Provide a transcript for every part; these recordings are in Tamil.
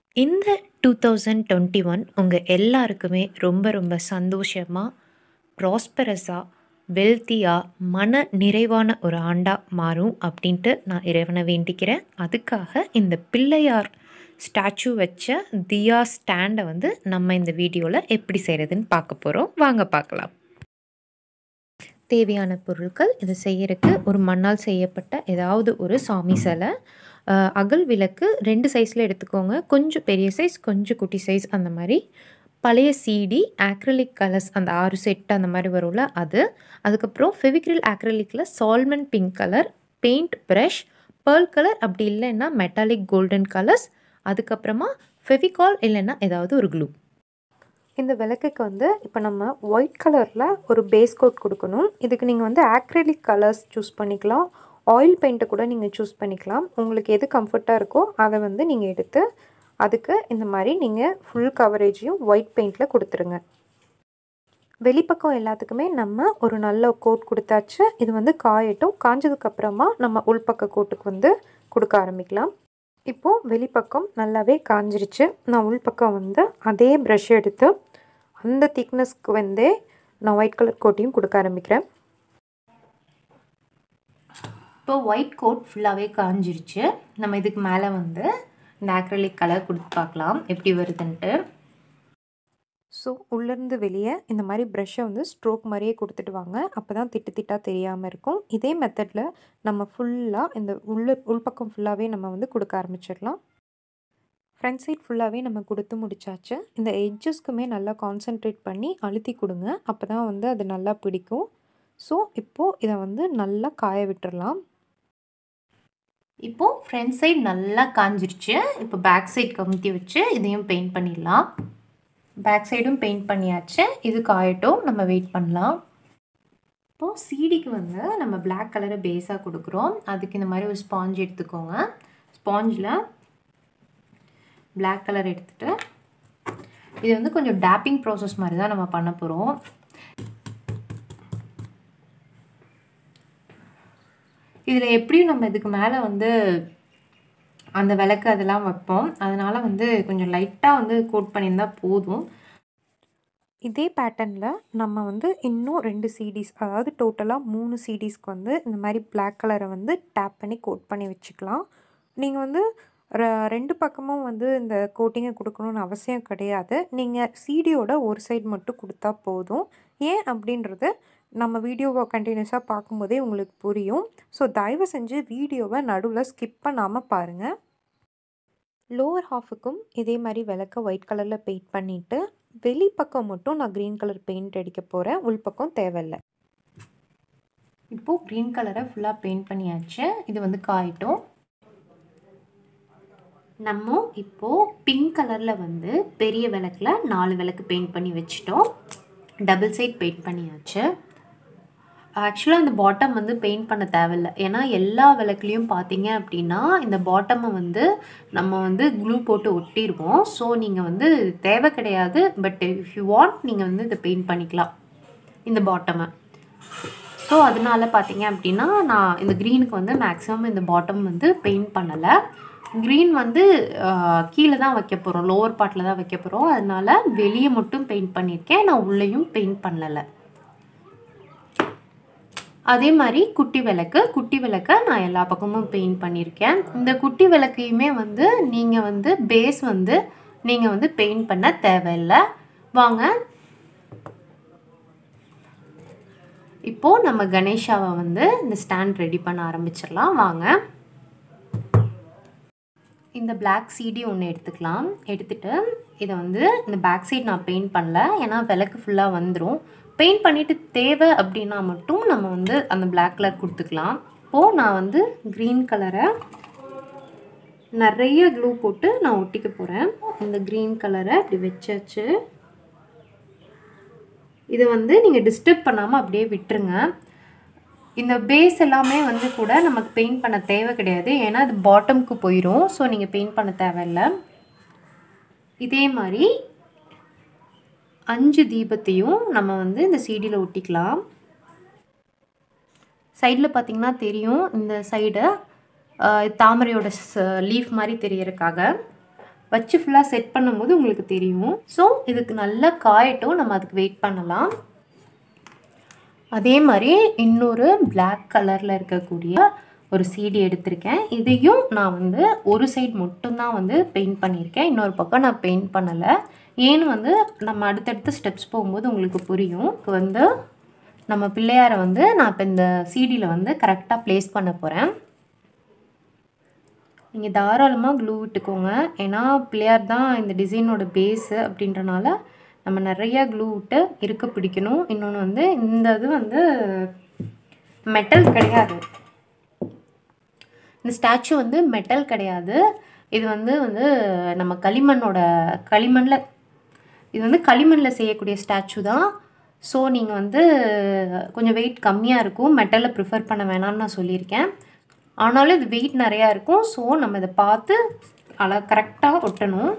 இந்த டூ தௌசண்ட் டுவெண்ட்டி ஒன் உங்கள் எல்லாருக்குமே ரொம்ப ரொம்ப சந்தோஷமாக ப்ராஸ்பரஸாக வெல்த்தியாக மன நிறைவான ஒரு ஆண்டாக மாறும் அப்படின்ட்டு நான் இறைவனை வேண்டிக்கிறேன் அதுக்காக இந்த பிள்ளையார் ஸ்டாச்சு வச்ச தியா ஸ்டாண்டை வந்து நம்ம இந்த வீடியோவில் எப்படி செய்கிறதுன்னு பார்க்க போகிறோம் வாங்க பார்க்கலாம் தேவையான பொருட்கள் இதை செய்யறதுக்கு ஒரு மண்ணால் செய்யப்பட்ட ஏதாவது ஒரு சாமி சிலை அஹ், அகல் விளக்கு ரெண்டு சைஸில் எடுத்துக்கோங்க கொஞ்சம் பெரிய சைஸ் கொஞ்சம் குட்டி சைஸ் அந்த மாதிரி பழைய சிடி ஆக்ரிலிக் கலர்ஸ் அந்த ஆறு செட் அந்த மாதிரி வரும்ல அது அதுக்கப்புறம் ஃபெவிக்ரில் ஆக்ரிலிக்கில் salmon pink colour paint brush pearl colour அப்படி இல்லைன்னா மெட்டாலிக் கோல்டன் கலர்ஸ் அதுக்கப்புறமா ஃபெவிகால் இல்லைன்னா ஏதாவது ஒரு க்ளூ இந்த விளக்குக்கு வந்து இப்போ நம்ம ஒயிட் கலரில் ஒரு பேஸ் கோட் கொடுக்கணும் இதுக்கு நீங்கள் வந்து ஆக்ரிலிக் கலர்ஸ் சூஸ் பண்ணிக்கலாம் ஆயில் பெயிண்ட்டை கூட நீங்கள் சூஸ் பண்ணிக்கலாம் உங்களுக்கு எது கம்ஃபர்ட்டாக இருக்கோ அதை வந்து நீங்கள் எடுத்து அதுக்கு இந்த மாதிரி நீங்கள் ஃபுல் கவரேஜையும் ஒயிட் பெயிண்டில் கொடுத்துருங்க வெளிப்பக்கம் எல்லாத்துக்குமே நம்ம ஒரு நல்ல கோட் கொடுத்தாச்சு இது வந்து காயட்டும் காஞ்சதுக்கப்புறமா நம்ம உள்பக்க கோட்டுக்கு வந்து கொடுக்க ஆரம்பிக்கலாம் இப்போது வெளிப்பக்கம் நல்லாவே காஞ்சிருச்சு நான் உள்பக்கம் வந்து அதே ப்ரஷ் எடுத்து அந்த திக்னஸ்க்கு வந்தே நான் ஒயிட் கலர் கோட்டையும் கொடுக்க ஆரம்பிக்கிறேன் இப்போ ஒயிட் கோட் ஃபுல்லாகவே காஞ்சிருச்சு நம்ம இதுக்கு மேலே வந்து இந்த ஆக்ரலிக் கலர் கொடுத்து பார்க்கலாம் எப்படி வருதுன்ட்டு ஸோ உள்ளேருந்து வெளியே இந்த மாதிரி ப்ரஷ்ஷை வந்து ஸ்ட்ரோக் மாதிரியே கொடுத்துட்டு வாங்க அப்போ தான் திட்டு திட்டாக தெரியாமல் இருக்கும் இதே மெத்தடில் நம்ம ஃபுல்லாக இந்த உள்ள உள்பக்கம் ஃபுல்லாகவே நம்ம வந்து கொடுக்க ஆரம்பிச்சிடலாம் ஃப்ரண்ட் சைட் ஃபுல்லாகவே நம்ம கொடுத்து முடிச்சாச்சு இந்த எட்ஜஸ்க்குமே நல்லா கான்சென்ட்ரேட் பண்ணி அழுத்தி கொடுங்க அப்போ தான் வந்து அது நல்லா பிடிக்கும் ஸோ இப்போது இதை வந்து நல்லா காய விட்டுறலாம் இப்போது ஃப்ரண்ட் சைடு நல்லா காஞ்சிருச்சு இப்போ பேக் சைடு கமுத்தி வச்சு இதையும் பெயிண்ட் பண்ணிடலாம் பேக் சைடும் பெயிண்ட் பண்ணியாச்சு இது காயட்டும் நம்ம வெயிட் பண்ணலாம் இப்போது சீடிக்கு வந்து நம்ம Black கலரை பேஸாக கொடுக்குறோம் அதுக்கு இந்த மாதிரி ஒரு ஸ்பாஞ்ச் எடுத்துக்கோங்க ஸ்பாஞ்சில் Black கலர் எடுத்துகிட்டு இது வந்து கொஞ்சம் டேப்பிங் ப்ராசஸ் மாதிரி தான் நம்ம பண்ண போகிறோம் இதில் எப்படியும் நம்ம இதுக்கு மேலே வந்து அந்த விளக்கு அதெல்லாம் வைப்போம் அதனால் வந்து கொஞ்சம் லைட்டாக வந்து கோட் பண்ணியிருந்தா போதும் இதே பேட்டர்னில் நம்ம வந்து இன்னும் ரெண்டு சிடிஸ் அதாவது டோட்டலாக மூணு சிடிஸ்க்கு வந்து இந்த மாதிரி Black கலரை வந்து டேப் பண்ணி கோட் பண்ணி வச்சுக்கலாம் நீங்கள் வந்து ர- ரெண்டு பக்கமும் வந்து இந்த கோட்டிங்கை கொடுக்கணும்னு அவசியம் கிடையாது நீங்கள் சிடியோட ஒரு சைடு மட்டும் கொடுத்தா போதும் ஏன் அப்படின்றது நம்ம வீடியோவை கண்டினியூஸாக பார்க்கும்போதே உங்களுக்கு புரியும் ஸோ தயவு செஞ்சு வீடியோவை நடுவில் ஸ்கிப் பண்ணாமல் பாருங்கள் லோவர் ஹாஃபுக்கும் இதே மாதிரி விளக்க ஒயிட் கலரில் பெயிண்ட் பண்ணிவிட்டு வெளிப்பக்கம் மட்டும் நான் க்ரீன் கலர் பெயிண்ட் அடிக்க போகிறேன் உள்பக்கம் தேவையில்லை இப்போது க்ரீன் கலரை ஃபுல்லாக பெயிண்ட் பண்ணியாச்சு இது வந்து காயட்டும் நம்ம இப்போது பிங்க் கலரில் வந்து பெரிய விளக்கில் நாலு விளக்கு பெயிண்ட் பண்ணி வச்சிட்டோம் டபுள் சைட் பெயிண்ட் பண்ணியாச்சு ஆக்சுவலாக இந்த பாட்டம் வந்து பெயிண்ட் பண்ண தேவையில்ல ஏன்னா எல்லா விளக்குலேயும் பார்த்தீங்க அப்படின்னா இந்த பாட்டமை வந்து நம்ம வந்து க்ளூ போட்டு ஒட்டிடுவோம் ஸோ நீங்கள் வந்து தேவை கிடையாது பட் இஃப் யூ வாண்ட் நீங்கள் வந்து இதை பெயிண்ட் பண்ணிக்கலாம் இந்த பாட்டமை ஸோ அதனால பார்த்தீங்க அப்படின்னா நான் இந்த க்ரீனுக்கு வந்து மேக்ஸிமம் இந்த பாட்டம் வந்து பெயிண்ட் பண்ணலை க்ரீன் வந்து ஆஹ், கீழே தான் வைக்க போகிறோம் லோவர் பார்ட்டில் தான் வைக்க போகிறோம் அதனால வெளியே மட்டும் பெயிண்ட் பண்ணியிருக்கேன் நான் உள்ளேயும் பெயிண்ட் பண்ணலை அதே மாதிரி குட்டி விளக்கு குட்டி விளக்கை நான் எல்லா பக்கமும் பெயிண்ட் பண்ணியிருக்கேன் இந்த குட்டி விளக்கையுமே வந்து நீங்கள் வந்து பேஸ் வந்து நீங்கள் வந்து பெயிண்ட் பண்ண தேவையில்லை வாங்க இப்போது நம்ம கணேஷாவை வந்து இந்த ஸ்டாண்ட் ரெடி பண்ண ஆரம்பிச்சிடலாம் வாங்க இந்த Black சிடி ஒன்று எடுத்துக்கலாம் எடுத்துட்டு இதை வந்து இந்த பேக் சைடு நான் பெயிண்ட் பண்ணல ஏன்னா விளக்கு ஃபுல்லாக வந்துடும் பெயிண்ட் பண்ணிவிட்டு தேவை அப்படின்னா மட்டும் நம்ம வந்து அந்த Black கலர் கொடுத்துக்கலாம் இப்போது நான் வந்து க்ரீன் கலரை நிறைய க்ளூ போட்டு நான் ஒட்டிக்க போகிறேன் இந்த க்ரீன் கலரை இப்படி வச்சாச்சு இதை வந்து நீங்கள் டிஸ்டர்ப் பண்ணாமல் அப்படியே விட்டுருங்க இந்த பேஸ் எல்லாமே வந்து கூட நமக்கு பெயிண்ட் பண்ண தேவை கிடையாது ஏன்னா அது பாட்டம்க்கு போயிடும் ஸோ நீங்கள் பெயிண்ட் பண்ண தேவையில்லை இதே மாதிரி அஞ்சு தீபத்தையும் நம்ம வந்து இந்த சீடியில் ஒட்டிக்கலாம் சைடில் பார்த்தீங்கன்னா தெரியும் இந்த சைடு தாமரையோட லீஃப் மாதிரி தெரியறதுக்காக வச்சு ஃபுல்லாக செட் பண்ணும்போது உங்களுக்கு தெரியும் ஸோ இதுக்கு நல்லா காயட்டும் நம்ம அதுக்கு வெயிட் பண்ணலாம் அதே மாதிரி இன்னொரு Black கலரில் இருக்கக்கூடிய ஒரு சீடி எடுத்திருக்கேன் இதையும் நான் வந்து ஒரு சைடு மட்டும்தான் வந்து பெயிண்ட் பண்ணியிருக்கேன் இன்னொரு பக்கம் நான் பெயிண்ட் பண்ணலை ஏன்னு வந்து நம்ம அடுத்தடுத்த ஸ்டெப்ஸ் போகும்போது உங்களுக்கு புரியும் இப்போ வந்து நம்ம பிள்ளையாரை வந்து நான் இப்போ இந்த சீடியில் வந்து கரெக்டாக ப்ளேஸ் பண்ண போகிறேன் நீங்கள் தாராளமாக க்ளூ விட்டுக்கோங்க ஏன்னா பிள்ளையார் தான் இந்த டிசைனோட பேஸு அப்படின்றனால நம்ம நிறைய க்ளூ விட்டு இருக்க பிடிக்கணும் இன்னொன்று வந்து இந்த இது வந்து மெட்டல் கிடையாது இந்த ஸ்டாச்சு வந்து மெட்டல் கிடையாது இது வந்து வந்து நம்ம களிமண்ணோட களிமண்ணில் இது வந்து களிமண்ணில் செய்யக்கூடிய ஸ்டாச்சு தான் ஸோ நீங்கள் வந்து கொஞ்சம் வெயிட் கம்மியாக இருக்கும் மெட்டலை ப்ரிஃபர் பண்ண வேணாம்னு நான் சொல்லியிருக்கேன் ஆனாலும் இது வெயிட் நிறையா இருக்கும் ஸோ நம்ம இதை பார்த்து அழ கரெக்டாக ஒட்டணும்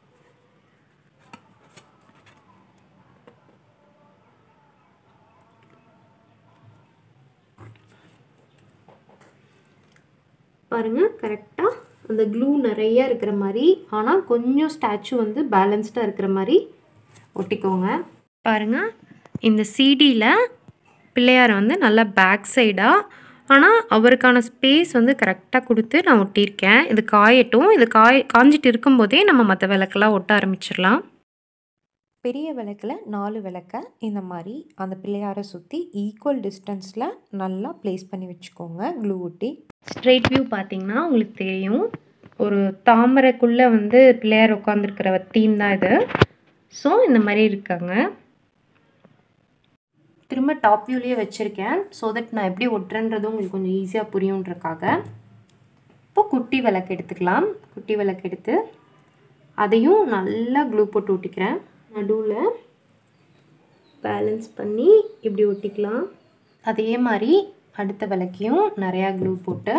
பாருங்கள் கரெக்டாக அந்த க்ளூ நிறைய இருக்கிற மாதிரி ஆனால் கொஞ்சம் ஸ்டாச்சு வந்து பேலன்ஸ்டாக இருக்கிற மாதிரி ஒட்டிக்கோங்க பாருங்கள் இந்த சிடியில் பிள்ளையாரை வந்து நல்லா பேக் சைடாக ஆனால் அவருக்கான ஸ்பேஸ் வந்து கரெக்டாக கொடுத்து நான் ஒட்டியிருக்கேன் இது காயட்டும் இது காய் காஞ்சிட்டு இருக்கும்போதே நம்ம மற்ற விளக்கெல்லாம் ஒட்ட ஆரம்பிச்சிடலாம் பெரிய விளக்கில் நாலு விளக்க இந்த மாதிரி அந்த பிள்ளையாரை சுற்றி ஈக்குவல் டிஸ்டன்ஸில் நல்லா ப்ளேஸ் பண்ணி வச்சுக்கோங்க க்ளூ ஒட்டி ஸ்ட்ரெயிட் வியூ பார்த்தீங்கன்னா உங்களுக்கு தெரியும் ஒரு தாமரைக்குள்ளே வந்து பிள்ளையார் உட்காந்துருக்கிற தீம் தான் இது ஸோ இந்த மாதிரி இருக்காங்க திரும்ப டாப் வியூலேயே வச்சுருக்கேன் ஸோ தட் நான் எப்படி ஒட்டுறேன்றது உங்களுக்கு கொஞ்சம் ஈஸியாக புரியுன்றக்காக இப்போ குட்டி விளக்கு எடுத்துக்கலாம் குட்டி விளக்கு எடுத்து அதையும் நல்லா க்ளூ போட்டு ஒட்டிக்கிறேன் நடுவில் பேலன்ஸ் பண்ணி இப்படி ஒட்டிக்கலாம் அதே மாதிரி அடுத்த விளக்கையும் நிறையா க்ளூ போட்டு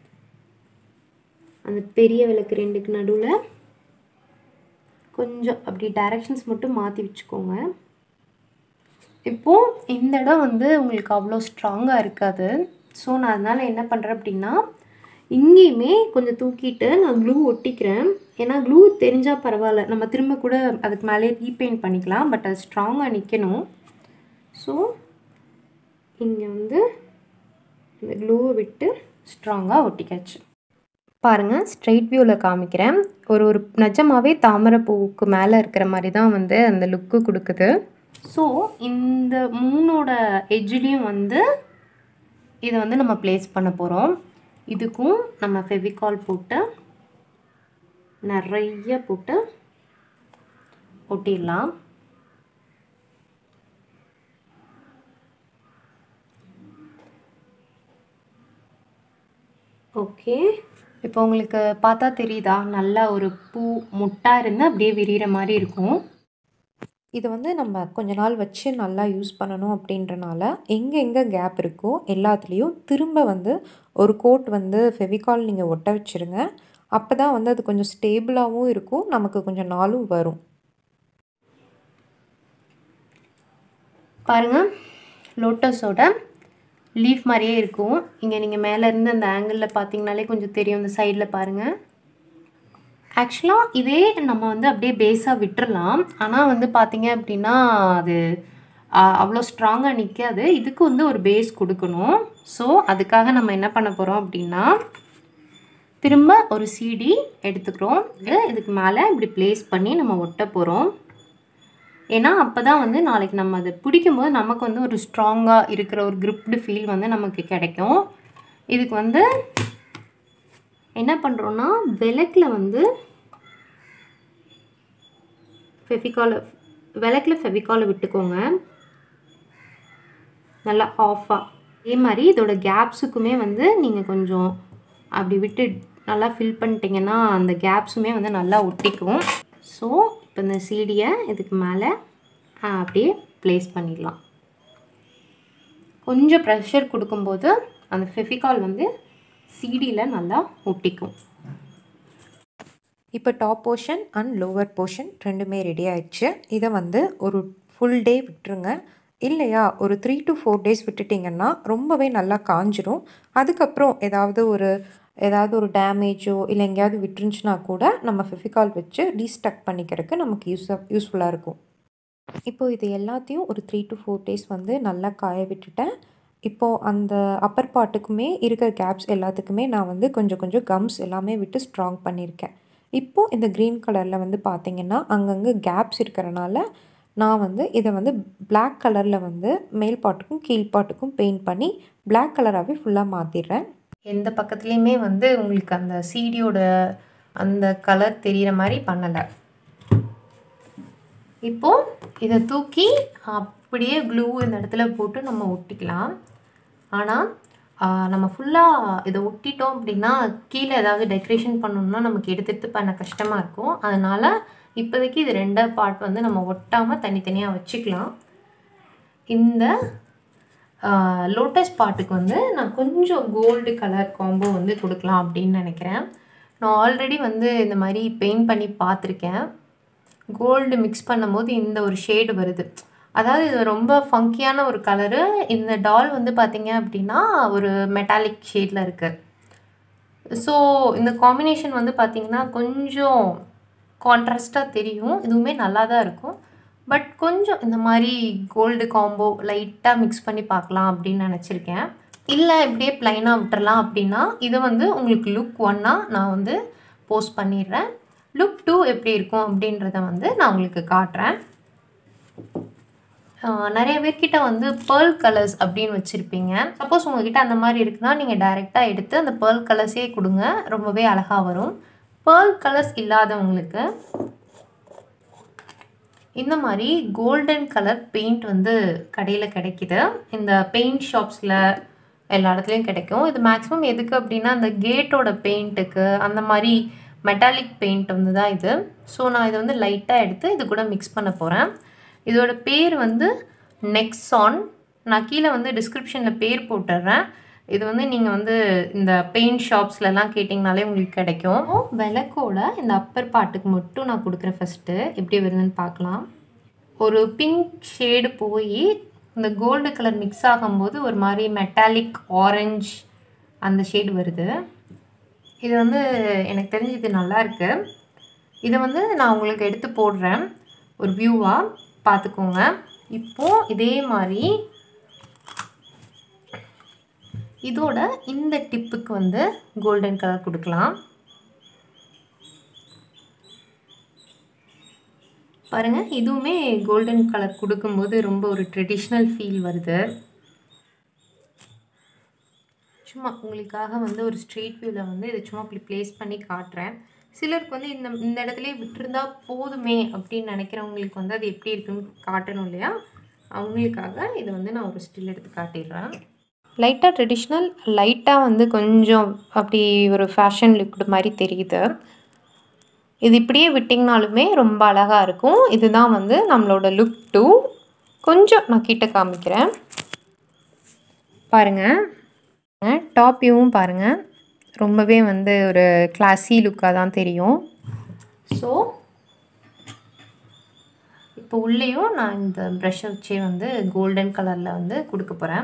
அந்த பெரிய விளக்கு ரெண்டுக்கு நடுவில் கொஞ்சம் அப்படி டைரக்ஷன்ஸ் மட்டும் மாற்றி வச்சுக்கோங்க இப்போது இந்த இடம் வந்து உங்களுக்கு அவ்வளோ ஸ்ட்ராங்காக இருக்காது ஸோ நான் அதனால் என்ன பண்ணுறேன் அப்படின்னா இங்கேயுமே கொஞ்சம் தூக்கிட்டு நான் க்ளூ ஒட்டிக்கிறேன் ஏன்னா க்ளூ தெரிஞ்சால் பரவாயில்ல நம்ம திரும்ப கூட அதுக்கு மேலே ரீபெயிண்ட் பண்ணிக்கலாம் பட் அது ஸ்ட்ராங்காக நிற்கணும் ஸோ இங்கே வந்து இந்த க்ளூவை விட்டு ஸ்ட்ராங்காக ஒட்டிக்காச்சு பாருங்கள் ஸ்ட்ரெயிட் வியூவில் காமிக்கிறேன் ஒரு ஒரு நிஜமாவே தாமரை பூவுக்கு மேலே இருக்கிற மாதிரி தான் வந்து அந்த லுக்கு கொடுக்குது ஸோ இந்த மூணோட எட்ஜ்லேயும் வந்து இதை வந்து நம்ம ப்ளேஸ் பண்ண போகிறோம் இதுக்கும் நம்ம ஃபெவிகால் போட்டு நிறைய போட்டு ஒட்டிடலாம் ஓகே இப்போ உங்களுக்கு பார்த்தா தெரியுதா நல்லா ஒரு பூ முட்டாக இருந்து அப்படியே விரிகிற மாதிரி இருக்கும் இதை வந்து நம்ம கொஞ்ச நாள் வச்சு நல்லா யூஸ் பண்ணணும் அப்படின்றனால எங்கே எங்கே கேப் இருக்கோ எல்லாத்துலேயும் திரும்ப வந்து ஒரு கோட் வந்து ஃபெவிகால் நீங்கள் ஒட்ட வச்சுருங்க அப்போ தான் வந்து அது கொஞ்சம் ஸ்டேபிளாகவும் இருக்கும் நமக்கு கொஞ்சம் நாளும் வரும் பாருங்கள் லோட்டஸோட லீஃப் மாதிரியே இருக்கும் இங்கே நீங்கள் மேலே இருந்து அந்த ஆங்கிளில் பார்த்தீங்கனாலே கொஞ்சம் தெரியும் இந்த சைடில் பாருங்கள் ஆக்சுவலாக இதே நம்ம வந்து அப்படியே பேஸாக விட்டுறலாம் ஆனால் வந்து பார்த்தீங்க அப்படின்னா அது ஆ, அவ்வளோ ஸ்ட்ராங்காக நிற்காது இதுக்கு வந்து ஒரு பேஸ் கொடுக்கணும் ஸோ அதுக்காக நம்ம என்ன பண்ண போகிறோம் அப்படின்னா திரும்ப ஒரு சிடி எடுத்துக்கிறோம் இது இதுக்கு மேலே இப்படி ப்ளேஸ் பண்ணி நம்ம ஒட்ட போகிறோம் ஏன்னா அப்போ தான் வந்து நாளைக்கு நம்ம அதை பிடிக்கும்போது நமக்கு வந்து ஒரு ஸ்ட்ராங்காக இருக்கிற ஒரு griped ஃபீல் வந்து நமக்கு கிடைக்கும் இதுக்கு வந்து என்ன பண்ணுறோன்னா விளக்கில் வந்து ஃபெவிகாலை விளக்கில் ஃபெவிகாலை விட்டுக்கோங்க நல்லா ஆஃபாக அதே மாதிரி இதோட கேப்ஸுக்குமே வந்து நீங்கள் கொஞ்சம் அப்படி விட்டு நல்லா ஃபில் பண்ணிட்டீங்கன்னா அந்த கேப்ஸுமே வந்து நல்லா ஒட்டிக்கும் ஸோ இப்போ இந்த சீடியை இதுக்கு மேலே அப்படியே ப்ளேஸ் பண்ணிடலாம் கொஞ்சம் ப்ரெஷர் கொடுக்கும்போது அந்த ஃபெவிகால் வந்து சீடியில் நல்லா ஒட்டிக்கும் இப்போ top portion and lower portion ரெண்டுமே ரெடி ஆயிடுச்சு இதை வந்து ஒரு ஃபுல் டே விட்டுருங்க இல்லையா ஒரு த்ரீ டு ஃபோர் டேஸ் விட்டுட்டிங்கன்னா ரொம்பவே நல்லா காஞ்சிரும் அதுக்கப்புறம் ஏதாவது ஒரு ஏதாவது ஒரு டேமேஜோ இல்லை எங்கேயாவது விட்டுருந்துச்சுன்னா கூட நம்ம ஃபெஃபிகால் வச்சு ரீஸ்டக் பண்ணிக்கிறதுக்கு நமக்கு யூஸாக யூஸ்ஃபுல்லாக இருக்கும் இப்போது இது எல்லாத்தையும் ஒரு த்ரீ டு ஃபோர் டேஸ் வந்து நல்லா காய விட்டுட்டேன் இப்போது அந்த அப்பர் பார்ட்டுக்குமே இருக்கிற கேப்ஸ் எல்லாத்துக்குமே நான் வந்து கொஞ்சம் கொஞ்சம் கம்ஸ் எல்லாமே விட்டு ஸ்ட்ராங் பண்ணியிருக்கேன் இப்போது இந்த க்ரீன் கலரில் வந்து பார்த்திங்கன்னா அங்கங்கே கேப்ஸ் இருக்கிறனால நான் வந்து இதை வந்து Black கலரில் வந்து மேல் பாட்டுக்கும் கீழ் பாட்டுக்கும் பெயிண்ட் பண்ணி Black கலராகவே ஃபுல்லாக மாற்றிடுறேன் எந்த பக்கத்துலேயுமே வந்து உங்களுக்கு அந்த சீடியோட அந்த கலர் தெரிகிற மாதிரி பண்ணலை இப்போது இதை தூக்கி அப்படியே க்ளூ இந்த இடத்துல போட்டு நம்ம ஒட்டிக்கலாம் ஆனால் நம்ம ஃபுல்லாக இதை ஒட்டிட்டோம் அப்படின்னா கீழே ஏதாவது டெக்கரேஷன் பண்ணணும்னா நமக்கு எடுத்து எடுத்து பண்ண கஷ்டமாக இருக்கும் அதனால் இப்போதைக்கு இது ரெண்டா பார்ட் வந்து நம்ம ஒட்டாமல் தனித்தனியாக வச்சுக்கலாம் இந்த லோட்டஸ் பாட்டுக்கு வந்து நான் கொஞ்சம் கோல்டு கலர் காம்போ வந்து கொடுக்கலாம் அப்படின்னு நினைக்கிறேன் நான் ஆல்ரெடி வந்து இந்த மாதிரி பெயிண்ட் பண்ணி பார்த்துருக்கேன் கோல்டு மிக்ஸ் பண்ணும்போது இந்த ஒரு ஷேடு வருது அதாவது இது ரொம்ப ஃபங்கியான ஒரு கலரு இந்த டால் வந்து பார்த்தீங்க அப்படின்னா ஒரு மெட்டாலிக் ஷேடில் இருக்குது ஸோ இந்த காம்பினேஷன் வந்து பார்த்திங்கன்னா கொஞ்சம் கான்ட்ராஸ்ட்டாக தெரியும் இதுவுமே நல்லா தான் இருக்கும் பட் கொஞ்சம் இந்த மாதிரி கோல்டு காம்போ லைட்டாக மிக்ஸ் பண்ணி பார்க்கலாம் அப்படின்னு நினச்சிருக்கேன் இல்லை இப்படியே ப்ளைனாக விட்டுறலாம் அப்படின்னா இதை வந்து உங்களுக்கு லுக் ஒன்னாக நான் வந்து போஸ்ட் பண்ணிடுறேன் லுக் டூ எப்படி இருக்கும் அப்படின்றத வந்து நான் உங்களுக்கு காட்டுறேன் ஆஹ் நிறைய பேர்கிட்ட வந்து பேர்ல் கலர்ஸ் அப்படின்னு வச்சுருப்பீங்க சப்போஸ் உங்ககிட்ட அந்த மாதிரி இருக்குன்னா நீங்கள் டைரெக்டாக எடுத்து அந்த பேர்ல் கலர்ஸே கொடுங்க ரொம்பவே அழகாக வரும் பேர்ல் கலர்ஸ் இல்லாதவங்களுக்கு இந்த மாதிரி கோல்டன் கலர் பெயிண்ட் வந்து கடையில் கிடைக்குது இந்த பெயிண்ட் ஷாப்ஸில் எல்லா இடத்துலையும் கிடைக்கும் இது மேக்ஸிமம் எதுக்கு அப்படின்னா அந்த கேட்டோட பெயிண்ட்டுக்கு அந்த மாதிரி மெட்டாலிக் பெயிண்ட் வந்து தான் இது ஸோ நான் இதை வந்து லைட்டாக எடுத்து இது கூட மிக்ஸ் பண்ண போகிறேன் இதோட பேர் வந்து நெக்ஸான் நான் கீழே வந்து டிஸ்கிரிப்ஷனில் பேர் போட்டுடுறேன் இது வந்து நீங்கள் வந்து இந்த பெயிண்ட் ஷாப்ஸ்லலாம் கேட்டிங்கனாலே உங்களுக்கு கிடைக்கும் விளக்கோட இந்த அப்பர் பாட்டுக்கு மட்டும் நான் கொடுக்குறேன் ஃபஸ்ட்டு எப்படி வருதுன்னு பார்க்கலாம் ஒரு பிங்க் ஷேடு போய் இந்த கோல்டு கலர் மிக்ஸ் ஆகும்போது ஒரு மாதிரி மெட்டாலிக் ஆரஞ்ச் அந்த ஷேடு வருது இது வந்து எனக்கு தெரிஞ்சு இது நல்லா இருக்கு இதை வந்து நான் உங்களுக்கு எடுத்து போடுறேன் ஒரு வியூவாக பார்த்துக்கோங்க இப்போது இதே மாதிரி இதோட இந்த டிப்புக்கு வந்து கோல்டன் கலர் கொடுக்கலாம் பாருங்கள் இதுவுமே கோல்டன் கலர் கொடுக்கும்போது ரொம்ப ஒரு ட்ரெடிஷ்னல் ஃபீல் வருது சும்மா உங்களுக்காக வந்து ஒரு ஸ்ட்ரீட் வியூவில் வந்து இதை சும்மா இப்படி ப்ளேஸ் பண்ணி காட்டுறேன் சிலருக்கு வந்து இந்த இந்த இடத்துல விட்டுருந்தா போதுமே அப்படின்னு நினைக்கிறவங்களுக்கு வந்து அது எப்படி இருக்குன்னு காட்டணும் இல்லையா அவங்களுக்காக இதை வந்து நான் ஒரு ஸ்டில் எடுத்து காட்டிடுறேன் லைட்டாக ட்ரெடிஷ்னல் லைட்டாக வந்து கொஞ்சம் அப்படி ஒரு ஃபேஷன் லிக்விட் மாதிரி தெரியுது இது இப்படியே விட்டிங்கனாலுமே ரொம்ப அழகாக இருக்கும் இதுதான் வந்து நம்மளோட லுக் டூ கொஞ்சம் நான் கிட்ட காமிக்கிறேன் பாருங்கள் டாப் வியூவும் பாருங்கள் ரொம்பவே வந்து ஒரு கிளாஸி லுக்காக தான் தெரியும் ஸோ இப்போ உள்ளேயும் நான் இந்த ப்ரஷ்ஷை வச்சே வந்து கோல்டன் கலரில் வந்து கொடுக்க போகிறேன்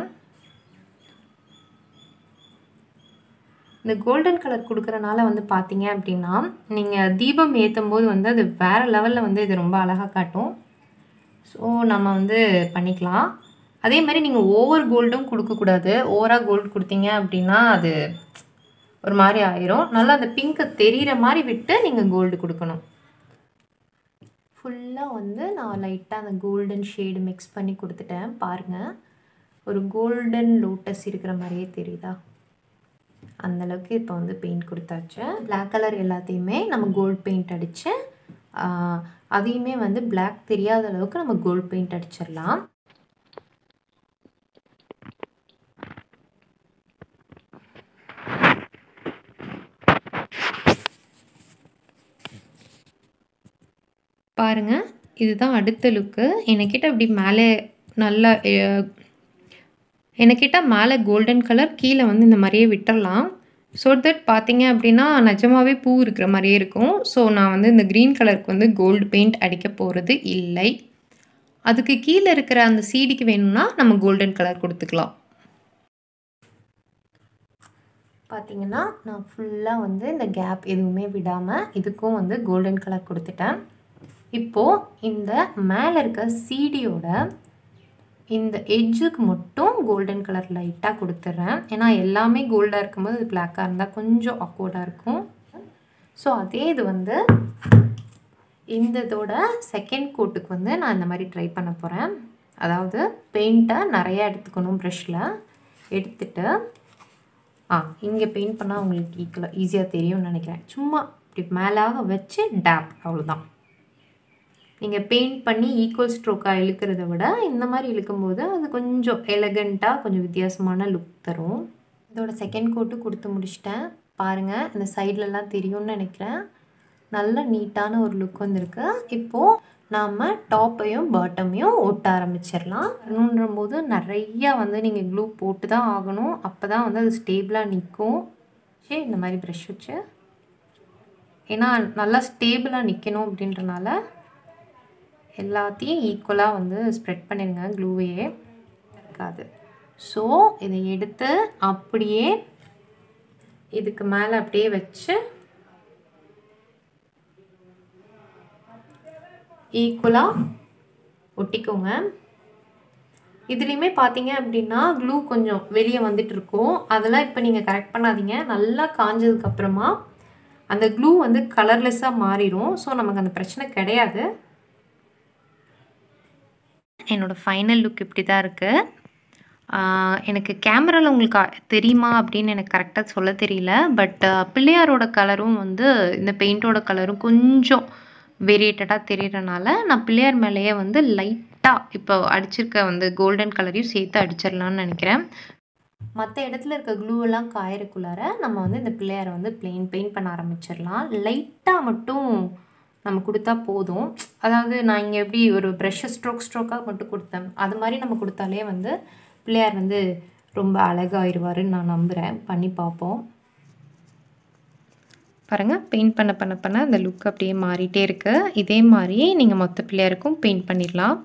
இந்த கோல்டன் கலர் கொடுக்குறனால வந்து பார்த்தீங்க அப்படின்னா நீங்கள் தீபம் ஏற்றும் போது வந்து அது வேறு லெவலில் வந்து இது ரொம்ப அழகாக காட்டும் ஸோ நம்ம வந்து பண்ணிக்கலாம் அதே மாதிரி நீங்கள் ஓவர் கோல்டும் கொடுக்கக்கூடாது ஓவராக கோல்டு கொடுத்தீங்க அப்படின்னா அது ஒரு மாதிரி ஆயிரும் நல்லா அந்த பிங்க்கை தெரிகிற மாதிரி விட்டு நீங்கள் கோல்டு கொடுக்கணும் ஃபுல்லாக வந்து நான் லைட்டாக அந்த கோல்டன் ஷேடு மிக்ஸ் பண்ணி கொடுத்துட்டேன் பாருங்கள் ஒரு கோல்டன் லோட்டஸ் இருக்கிற மாதிரியே தெரியுதா அந்த அளவுக்கு இப்போ வந்து பெயிண்ட் கொடுத்தாச்சு Black கலர் எல்லாத்தையுமே நம்ம கோல்ட் பெயிண்ட் அடித்து அதையுமே வந்து Black தெரியாத அளவுக்கு நம்ம கோல்ட் பெயிண்ட் அடிச்சிடலாம் பாருங்க இதுதான் அடுத்த லுக்கு என்கிட்ட இப்படி மேலே நல்லா அஹ், என்கிட்ட மேலே கோல்டன் கலர் கீழே வந்து இந்த மாதிரியே விட்டுறலாம் ஸோ தட் பார்த்தீங்க அப்படின்னா நிஜமாவே பூ இருக்கிற மாதிரியே இருக்கும் ஸோ நான் வந்து இந்த க்ரீன் கலருக்கு வந்து கோல்டு பெயிண்ட் அடிக்க போகிறது இல்லை அதுக்கு கீழே இருக்கிற அந்த சீடிக்கு வேணும்னா நம்ம கோல்டன் கலர் கொடுத்துக்கலாம் பார்த்தீங்கன்னா நான் ஃபுல்லாக வந்து இந்த கேப் எதுவுமே விடாமல் இதுக்கும் வந்து கோல்டன் கலர் கொடுத்துட்டேன் இப்போது இந்த மேலே இருக்க சீடியோட இந்த எட்ஜுக்கு மட்டும் கோல்டன் கலர் லைட்டாக கொடுத்துட்றேன் ஏன்னா எல்லாமே கோல்டாக இருக்கும்போது இது பிளாக்காக இருந்தால் கொஞ்சம் அக்வர்டாக இருக்கும் ஸோ அதே இது வந்து இந்த இதோட செகண்ட் கோட்டுக்கு வந்து நான் இந்த மாதிரி ட்ரை பண்ண போகிறேன் அதாவது பெயிண்ட்டை நிறையா எடுத்துக்கணும் ப்ரஷில் எடுத்துட்டு ஆ இங்கே பெயிண்ட் பண்ணால் உங்களுக்கு ஈக்குவலாக ஈஸியாக தெரியும்னு நினைக்கிறேன் சும்மா இப்படி மேலாக வச்சு டேப் அவ்வளோதான் நீங்கள் பெயிண்ட் பண்ணி ஈக்குவல் ஸ்ட்ரோக்காக இழுக்கிறத விட இந்த மாதிரி இழுக்கும்போது அது கொஞ்சம் எலகண்ட்டாக கொஞ்சம் வித்தியாசமான லுக் தரும் இதோட செகண்ட் கோட்டு கொடுத்து முடிச்சிட்டேன் பாருங்கள் இந்த சைட்லலாம் தெரியும்னு நினைக்கிறேன் நல்ல நீட்டான ஒரு லுக் வந்திருக்கு இப்போது நாம் டாப்பையும் பாட்டமையும் ஒட்ட ஆரம்பிச்சிடலாம் வரணுன்ற போது நிறையா வந்து நீங்கள் க்ளூ போட்டு தான் ஆகணும் அப்போ தான் வந்து அது ஸ்டேபிளாக நிற்கும் சரி இந்த மாதிரி ப்ரெஷ் வச்சு ஏன்னா நல்லா ஸ்டேபிளாக நிற்கணும் அப்படின்றனால எல்லாத்தையும் ஈக்குவலாக வந்து ஸ்ப்ரெட் பண்ணிடுங்க க்ளூவையே இருக்காது ஸோ இதை எடுத்து அப்படியே இதுக்கு மேலே அப்படியே வச்சு ஈக்குவலாக ஒட்டிக்கோங்க இதுலேயுமே பார்த்தீங்க அப்படின்னா க்ளூ கொஞ்சம் வெளியே வந்துட்டு இருக்கும் அதெல்லாம் இப்போ நீங்கள் கரெக்ட் பண்ணாதீங்க நல்லா காஞ்சதுக்கப்புறமா அந்த க்ளூ வந்து கலர்லெஸ்ஸாக மாறிடும் ஸோ நமக்கு அந்த பிரச்சனை கிடையாது என்னோடய ஃபைனல் லுக் இப்படி தான் இருக்குது எனக்கு கேமராவில் உங்களுக்கு தெரியுமா அப்படின்னு எனக்கு கரெக்டாக சொல்ல தெரியல பட் பிள்ளையாரோட கலரும் வந்து இந்த பெயிண்டோட கலரும் கொஞ்சம் வேரியேட்டடாக தெரியறனால நான் பிள்ளையார் மேலேயே வந்து லைட்டாக இப்போ அடிச்சிருக்க வந்து கோல்டன் கலரையும் சேர்த்து அடிச்சிடலான்னு நினைக்கிறேன் மற்ற இடத்துல இருக்க க்ளூவெல்லாம் காயறக்குள்ளார நம்ம வந்து இந்த பிள்ளையாரை வந்து பிளெயின் பெயிண்ட் பண்ண ஆரம்பிச்சிடலாம் லைட்டாக மட்டும் நம்ம கொடுத்தா போதும் அதாவது நான் இங்கே எப்படி ஒரு ப்ரெஷ்ஷை ஸ்ட்ரோக் ஸ்ட்ரோக்காக மட்டும் கொடுத்தேன் அது மாதிரி நம்ம கொடுத்தாலே வந்து பிள்ளையார் வந்து ரொம்ப அழகாயிருவாருன்னு நான் நம்புகிறேன் பண்ணி பார்ப்போம் பாருங்கள் பெயிண்ட் பண்ண பண்ண பண்ண அந்த லுக் அப்படியே மாறிட்டே இருக்குது இதே மாதிரி நீங்கள் மொத்த பிள்ளையாருக்கும் பெயிண்ட் பண்ணிடலாம்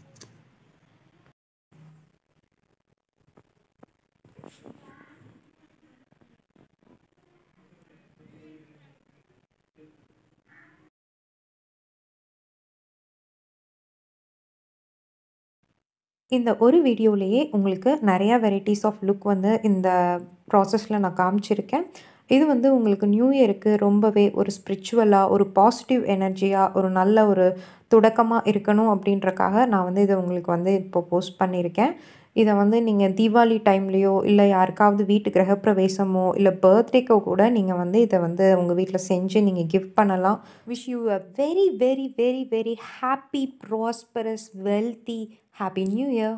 இந்த ஒரு வீடியோலேயே உங்களுக்கு நிறையா வெரைட்டிஸ் ஆஃப் லுக் வந்து இந்த ப்ராசஸில் நான் காமிச்சிருக்கேன் இது வந்து உங்களுக்கு நியூ இயருக்கு ரொம்பவே ஒரு ஸ்பிரிச்சுவலாக ஒரு பாசிட்டிவ் எனர்ஜியாக ஒரு நல்ல ஒரு தொடக்கமாக இருக்கணும் அப்படின்றக்காக நான் வந்து இதை உங்களுக்கு வந்து இப்போ போஸ்ட் பண்ணியிருக்கேன் இதை வந்து நீங்கள் தீபாவளி டைம்லேயோ இல்லை யாருக்காவது வீட்டு கிரகப்பிரவேசமோ இல்லை பர்த்டேக்கோ கூட நீங்கள் வந்து இதை வந்து உங்கள் வீட்டில் செஞ்சு நீங்கள் கிஃப்ட் பண்ணலாம் wish you a very very very very happy prosperous wealthy happy new year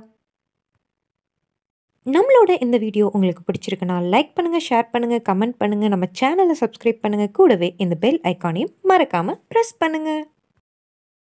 நம்மளோட இந்த வீடியோ உங்களுக்கு பிடிச்சிருக்குன்னா லைக் பண்ணுங்கள் ஷேர் பண்ணுங்கள் கமெண்ட் பண்ணுங்கள் நம்ம சேனலை சப்ஸ்கிரைப் பண்ணுங்கள் கூடவே இந்த பெல் ஐக்கானையும் மறக்காமல் ப்ரெஸ் பண்ணுங்கள்